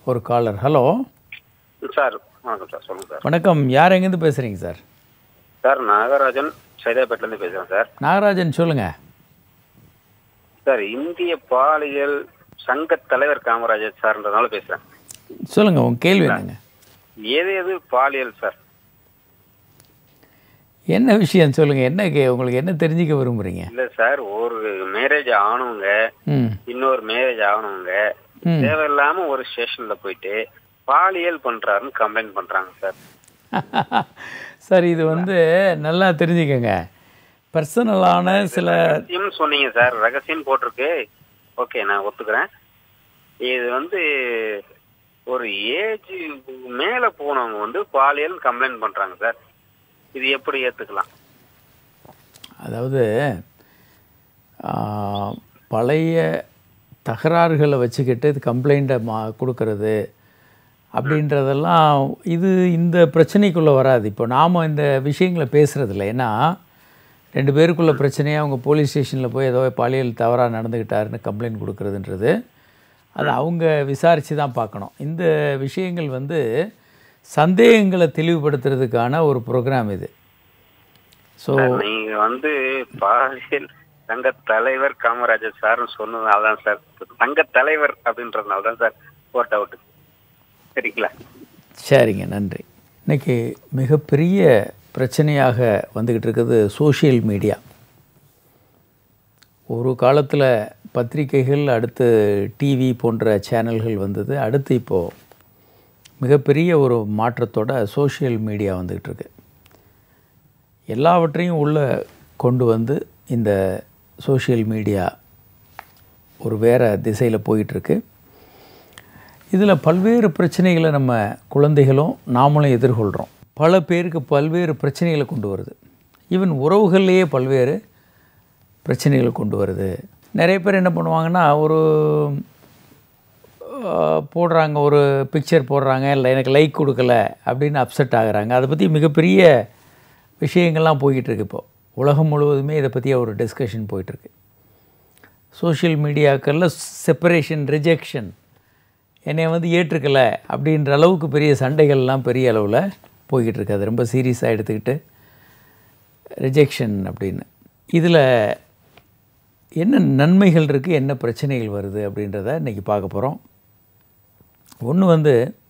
ஒரு caller hello sir வணக்கம் sir சொல்லுங்கள் சார் வணக்கம் யார் எங்கேருந்து பேசுகிறீங்க சார் சார் நாகராஜன் சைதாப்பேட்டிலேருந்து பேசுகிறேன் சார் நாகராஜன் சொல்லுங்கள் சார் இந்திய பாலியல் சங்க தலைவர் காமராஜர் சார்ன்றதுனால பேசுகிறேன் சொல்லுங்கள் உங்கள் கேள்வி என்னங்க எது எது பாலியல் சார் என்ன விஷயம் சொல்லுங்கள் என்ன கே உங்களுக்கு என்ன தெரிஞ்சுக்க விரும்புகிறீங்க இல்லை சார் ஒரு மேரேஜ் ஆனவங்க ம் இன்னொரு மேரேஜ் ஆனவங்க ம். தேவையில்லாம ஒரு ஸ்டேஷன்ல போயிட்டு பாலியல் பண்றாருன்னு கம்ப்ளைண்ட் பண்றாங்க சார் சார் இது வந்து நல்லா தெரிஞ்சுக்கங்க பர்சனலான சில ரகசியம்னு சொன்னீங்க சார் ரகசியம் போட்டிருக்கு ஓகே நான் ஒத்துக்கிறேன் இது வந்து ஒரு ஏஜ் மேல போனவங்க வந்து பாலியல் கம்ப்ளைண்ட் பண்றாங்க சார் இது எப்படி ஏத்துக்கலாம் அதாவது ஆ, பழைய தகராறுகளை வச்சுக்கிட்டு இது கம்ப்ளைண்ட்டை மா கொடுக்கறது அப்படின்றதெல்லாம் இது இந்த பிரச்சனைக்குள்ளே வராது இப்போ நாம் இந்த விஷயங்களை பேசுகிறதில்ல ஏன்னா ரெண்டு பேருக்குள்ள பிரச்சனையை அவங்க போலீஸ் ஸ்டேஷனில் போய் ஏதோ பாலியல் தவறாக நடந்துக்கிட்டாருன்னு கம்ப்ளைண்ட் கொடுக்கறதுன்றது அது அவங்க விசாரித்து தான் பார்க்கணும் இந்த விஷயங்கள் வந்து சந்தேகங்களை தெளிவுபடுத்துறதுக்கான ஒரு ப்ரோக்ராம் இது ஸோ நீங்க வந்து பாலியல் சங்க தலைவர் காமராஜர் சார்னு சொன்னதுனால தான் சார் சங்க தலைவர் அப்படின்றதுனால தான் சார் ஒரு டவுட் சரிங்களா சரிங்க நன்றி இன்னைக்கு மிகப்பெரிய பிரச்சனையாக வந்துக்கிட்டு இருக்குது சோஷியல் மீடியா ஒரு காலத்தில் பத்திரிகைகள் அடுத்து டிவி போன்ற சேனல்கள் வந்தது அடுத்து இப்போது மிகப்பெரிய ஒரு மாற்றத்தோட சோஷியல் மீடியா வந்துக்கிட்டு இருக்கு எல்லாவற்றையும் உள்ளே கொண்டு வந்து இந்த சோஷியல் மீடியா ஒரு வேறு திசையில் போயிட்டுருக்கு இதில் பல்வேறு பிரச்சனைகளை நம்ம குழந்தைகளும் நாமளும் எதிர்கொள்கிறோம் பல பேருக்கு பல்வேறு பிரச்சனைகளை கொண்டு வருது ஈவன் உறவுகள்லேயே பல்வேறு பிரச்சனைகளை கொண்டு வருது நிறைய பேர் என்ன பண்ணுவாங்கன்னா ஒரு ஆஹ், போடுறாங்க ஒரு பிக்சர் போடுறாங்க இல்லை எனக்கு லைக் கொடுக்கல அப்படின்னு அப்செட் ஆகுறாங்க அதை பற்றி மிகப்பெரிய விஷயங்கள்லாம் போய்கிட்டு இருக்கு இப்போ உலகம் முழுவதுமே இதை பற்றிய ஒரு டிஸ்கஷன் போயிட்டுருக்கு சோஷியல் மீடியாக்களில் செப்பரேஷன் ரிஜெக்ஷன் என்னை வந்து ஏற்றுக்கல அப்படின்ற அளவுக்கு பெரிய சண்டைகள்லாம் பெரிய அளவில் போய்கிட்டு இருக்கு அது ரொம்ப சீரியஸாக எடுத்துக்கிட்டு ரிஜெக்ஷன் அப்படின்னு இதில் என்ன நன்மைகள் இருக்குது என்ன பிரச்சனைகள் வருது அப்படின்றத இன்றைக்கி பார்க்க போகிறோம் ஒன்று வந்து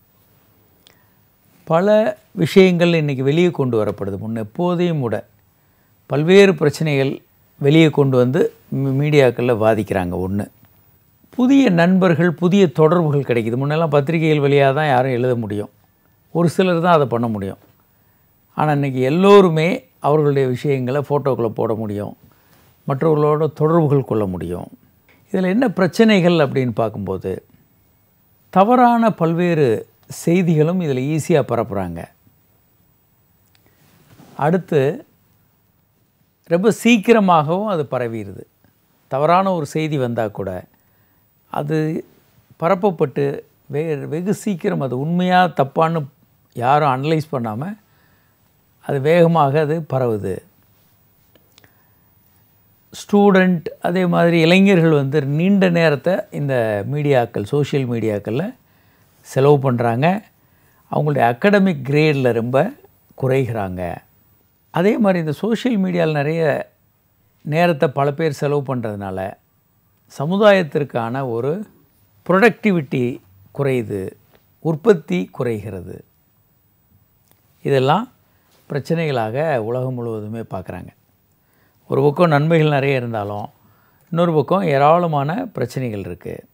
பல விஷயங்கள் இன்றைக்கி வெளியே கொண்டு வரப்படுது முன்ன எப்போதையும் கூட பல்வேறு பிரச்சனைகள் வெளியே கொண்டு வந்து மீ- மீடியாக்களில் வாதிக்கிறாங்க ஒன்று புதிய நண்பர்கள் புதிய தொடர்புகள் கிடைக்குது முன்னெல்லாம் பத்திரிகைகள் வழியாக தான் யாரும் எழுத முடியும் ஒரு சிலர் தான் அதை பண்ண முடியும் ஆனால் இன்றைக்கி எல்லோருமே அவர்களுடைய விஷயங்களை ஃபோட்டோக்களை போட முடியும் மற்றவர்களோட தொடர்புகள் கொள்ள முடியும் இதில் என்ன பிரச்சனைகள் அப்படின்னு பார்க்கும்போது தவறான பல்வேறு செய்திகளும் இதில் ஈஸியாக பரப்புகிறாங்க அடுத்து ரொம்ப சீக்கிரமாகவும் அது பரவிடுது தவறான ஒரு செய்தி வந்தால் கூட அது பரப்பப்பட்டு வே வெகு சீக்கிரம் அது உண்மையாக தப்பான்னு யாரும் அனலைஸ் பண்ணாமல் அது வேகமாக அது பரவுது ஸ்டூடெண்ட் அதே மாதிரி இளைஞர்கள் வந்து நீண்ட நேரத்தை இந்த மீடியாக்கள் சோஷியல் மீடியாக்களில் செலவு பண்ணுறாங்க அவங்களுடைய அகடமிக் கிரேடில் ரொம்ப குறைகிறாங்க அதே மாதிரி இந்த சோஷியல் மீடியாவில் நிறைய நேரத்தை பல பேர் செலவு பண்ணுறதுனால சமுதாயத்திற்கான ஒரு ப்ரொடக்டிவிட்டி குறையுது உற்பத்தி குறைகிறது இதெல்லாம் பிரச்சனைகளாக உலகம் முழுவதுமே பார்க்குறாங்க ஒரு பக்கம் நன்மைகள் நிறைய இருந்தாலும் இன்னொரு பக்கம் ஏராளமான பிரச்சனைகள் இருக்குது